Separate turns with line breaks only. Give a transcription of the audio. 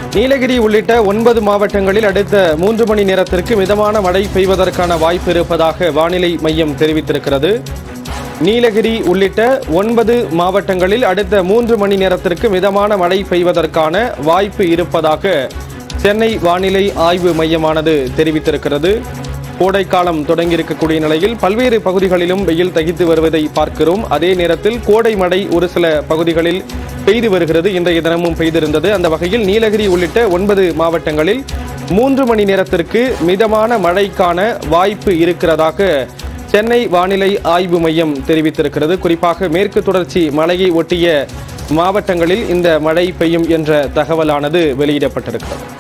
நீலகிரி உள்ளிட்ட ஒன்பது மாவட்டங்களில் அடுத்த மூன்று மணி நேரத்திற்கு மிதமான மழை பெய்வதற்கான வாய்ப்பு இருப்பதாக வானிலை மையம் தெரிவித்திருக்கிறது நீலகிரி உள்ளிட்ட ஒன்பது மாவட்டங்களில் அடுத்த மூன்று மணி நேரத்திற்கு மிதமான மழை பெய்வதற்கான வாய்ப்பு இருப்பதாக சென்னை வானிலை ஆய்வு மையமானது தெரிவித்திருக்கிறது கோடைக்காலம் தொடங்கியிருக்கக்கூடிய நிலையில் பல்வேறு பகுதிகளிலும் வெயில் தகித்து வருவதை பார்க்கிறோம் அதே நேரத்தில் கோடை மழை ஒரு சில பகுதிகளில் பெய்து வருகிறது இன்றைய தினமும் பெய்திருந்தது அந்த வகையில் நீலகிரி உள்ளிட்ட ஒன்பது மாவட்டங்களில் மூன்று மணி நேரத்திற்கு மிதமான மழைக்கான வாய்ப்பு இருக்கிறதாக சென்னை வானிலை ஆய்வு மையம் தெரிவித்திருக்கிறது குறிப்பாக மேற்கு தொடர்ச்சி மலையை ஒட்டிய மாவட்டங்களில் இந்த மழை பெய்யும் என்ற தகவலானது வெளியிடப்பட்டிருக்கிறது